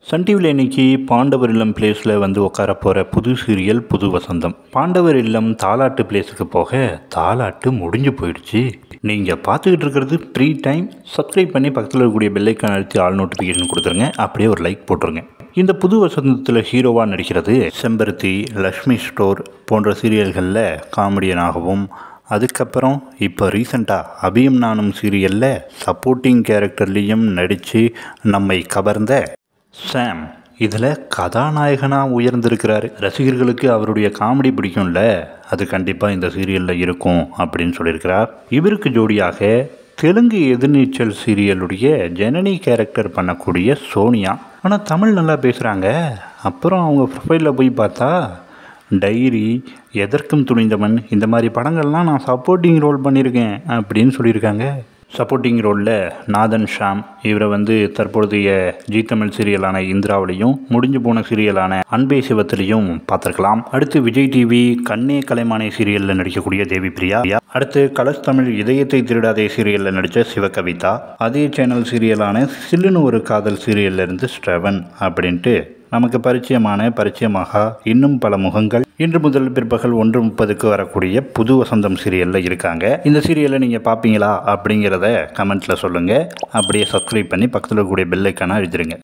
Sun டிவியில் இன்னைக்கு பாண்டவர் இல்லம் பிளேஸில் வந்து உட்கார போகிற புது சீரியல் புது வசந்தம் பாண்டவர் இல்லம் தாலாட்டு பிளேஸுக்கு போக தாலாட்டு முடிஞ்சு போயிடுச்சு நீங்கள் பார்த்துக்கிட்டு இருக்கிறது ப்ரீ டைம் சப்ஸ்கிரைப் பண்ணி பக்கத்தில் இருக்கக்கூடிய பெல்லைக்கான் அழுத்தி ஆல் நோட்டிஃபிகேஷன் கொடுத்துருங்க அப்படியே ஒரு லைக் போட்டுருங்க இந்த புது வசந்தத்தில் ஹீரோவாக நடிக்கிறது செம்பருத்தி லக்ஷ்மி ஸ்டோர் போன்ற சீரியல்களில் காமெடியனாகவும் அதுக்கப்புறம் இப்போ ரீசண்டாக அபியம் நானும் சீரியலில் சப்போர்ட்டிங் கேரக்டர்லேயும் நடித்து நம்மை கவர்ந்த சாம் இதில் கதாநாயகனாக உயர்ந்திருக்கிறாரு ரசிகர்களுக்கு அவருடைய காமெடி பிடிக்கும்ல அது கண்டிப்பாக இந்த சீரியலில் இருக்கும் அப்படின்னு சொல்லியிருக்கிறார் இவருக்கு ஜோடியாக தெலுங்கு எதிர்நீச்சல் சீரியலுடைய ஜனனி கேரக்டர் பண்ணக்கூடிய சோனியா ஆனால் தமிழ் நல்லா பேசுகிறாங்க அப்புறம் அவங்க ப்ரொஃபைலில் போய் பார்த்தா டைரி எதற்கும் துணிந்தவன் இந்த மாதிரி படங்கள்லாம் நான் சப்போர்ட்டிங் ரோல் பண்ணியிருக்கேன் அப்படின்னு சொல்லியிருக்காங்க சப்போர்ட்டிங் ரோலில் நாதன் ஷாம் இவரை வந்து தற்பொழுதைய ஜி தமிழ் சீரியலான இந்திராவிலையும் முடிஞ்சு போன சீரியலான அன்பே சிவத்திலையும் பார்த்துருக்கலாம் அடுத்து விஜய் டிவி கண்ணே கலைமானே சீரியலில் நடிக்கக்கூடிய தேவி பிரியா அடுத்து கலர்ஸ் தமிழ் இதயத்தை திருடாதே சீரியலில் நடித்த சிவகவிதா அதே சேனல் சீரியலான சில்லுன்னு ஒரு காதல் சீரியல்ல இருந்து ஸ்ட்ரவன் அப்படின்ட்டு நமக்கு பரிச்சயமான பரிச்சயமாக இன்னும் பல முகங்கள் இன்று முதல் பிற்பகல் ஒன்று முப்பதுக்கு வரக்கூடிய புது வசந்தம் சீரியலில் இருக்காங்க இந்த சீரியலை நீங்கள் பார்ப்பீங்களா அப்படிங்கிறத கமெண்ட்டில் சொல்லுங்கள் அப்படியே சப்ஸ்கிரைப் பண்ணி பக்கத்தில் இருக்கக்கூடிய பெல்லைக்கான எழுதிருங்க